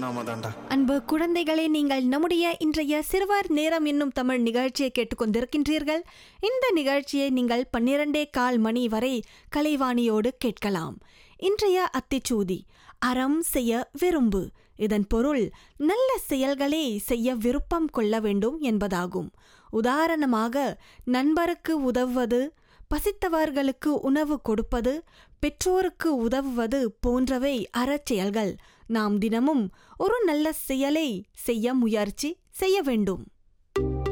நாம தான்டா அன்பு குழந்தைகளே நீங்கள் நம்முடைய இன்றைய சிறுவர் நேரம் என்னும் தமிழ் நிகழ்ச்சியை கேட்டுக்கொண்டிருக்கின்றீர்கள் இந்த நிகழ்ச்சியை நீங்கள் பன்னிரண்டே கால் மணி வரை கலைவாணியோடு கேட்கலாம் இன்றைய அத்திச்சூதி அறம் செய்ய விரும்பு இதன் பொருள் நல்ல செயல்களே செய்ய விருப்பம் கொள்ள வேண்டும் என்பதாகும் உதாரணமாக நண்பருக்கு உதவுவது பசித்தவர்களுக்கு உணவு கொடுப்பது பெற்றோருக்கு உதவுவது போன்றவை அறச்செயல்கள் நாம் தினமும் ஒரு நல்ல செயலை செய்ய முயற்சி செய்ய வேண்டும்